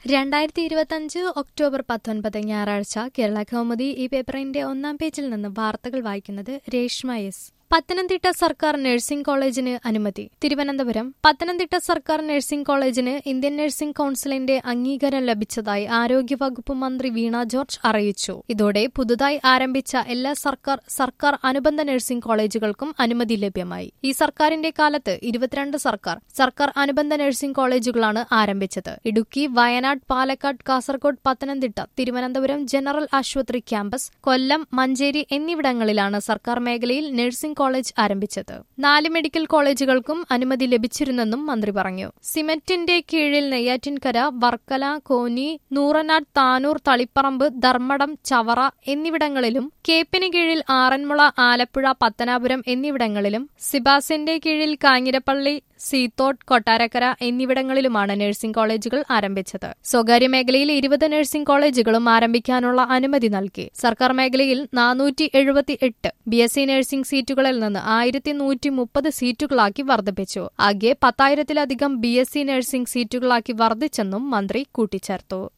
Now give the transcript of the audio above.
രണ്ടായിരത്തി ഇരുപത്തഞ്ച് ഒക്ടോബർ പത്തൊൻപത് ഞായറാഴ്ച കേരള കൗമുദി ഈ പേപ്പറിന്റെ ഒന്നാം പേജിൽ നിന്ന് വാർത്തകൾ വായിക്കുന്നത് രേഷ്മ എസ് പത്തനംതിട്ട സർക്കാർ നഴ്സിംഗ് കോളേജിന് അനുമതി തിരുവനന്തപുരം പത്തനംതിട്ട സർക്കാർ നഴ്സിംഗ് കോളേജിന് ഇന്ത്യൻ നഴ്സിംഗ് കൌൺസിലിന്റെ അംഗീകാരം ലഭിച്ചതായി ആരോഗ്യവകുപ്പ് മന്ത്രി വീണ ജോർജ് അറിയിച്ചു ഇതോടെ പുതുതായി ആരംഭിച്ച എല്ലാ സർക്കാർ സർക്കാർ അനുബന്ധ നഴ്സിംഗ് കോളേജുകൾക്കും അനുമതി ലഭ്യമായി ഈ സർക്കാരിന്റെ കാലത്ത് ഇരുപത്തിരണ്ട് സർക്കാർ സർക്കാർ അനുബന്ധ നഴ്സിംഗ് കോളേജുകളാണ് ആരംഭിച്ചത് ഇടുക്കി വയനാട് പാലക്കാട് കാസർഗോഡ് പത്തനംതിട്ട തിരുവനന്തപുരം ജനറൽ ആശുപത്രി ക്യാമ്പസ് കൊല്ലം മഞ്ചേരി എന്നിവിടങ്ങളിലാണ് സർക്കാർ മേഖലയിൽ നഴ്സിംഗ് കോളേജ് ആരംഭിച്ചത് നാല് മെഡിക്കൽ കോളേജുകൾക്കും അനുമതി ലഭിച്ചിരുന്നെന്നും മന്ത്രി പറഞ്ഞു സിമറ്റിന്റെ കീഴിൽ നെയ്യാറ്റിൻകര വർക്കല കോന്നി നൂറനാട് താനൂർ തളിപ്പറമ്പ് ധർമ്മടം ചവറ എന്നിവിടങ്ങളിലും കേപ്പിന് കീഴിൽ ആറന്മുള ആലപ്പുഴ പത്തനാപുരം എന്നിവിടങ്ങളിലും സിബാസിന്റെ കീഴിൽ കാഞ്ഞിരപ്പള്ളി സീത്തോട്ട് കൊട്ടാരക്കര എന്നിവിടങ്ങളിലുമാണ് നഴ്സിംഗ് കോളേജുകൾ ആരംഭിച്ചത് സ്വകാര്യ മേഖലയിൽ ഇരുപത് നഴ്സിംഗ് കോളേജുകളും ആരംഭിക്കാനുള്ള അനുമതി നൽകി സർക്കാർ മേഖലയിൽ നാനൂറ്റി എഴുപത്തി എട്ട് ബി എസ് സി നഴ്സിംഗ് സീറ്റുകളിൽ നിന്ന് ആയിരത്തി നൂറ്റി മുപ്പത് സീറ്റുകളാക്കി വർദ്ധിപ്പിച്ചു ആകെ പത്തായിരത്തിലധികം ബി എസ് സി നഴ്സിംഗ് സീറ്റുകളാക്കി വർദ്ധിച്ചെന്നും മന്ത്രി കൂട്ടിച്ചേർത്തു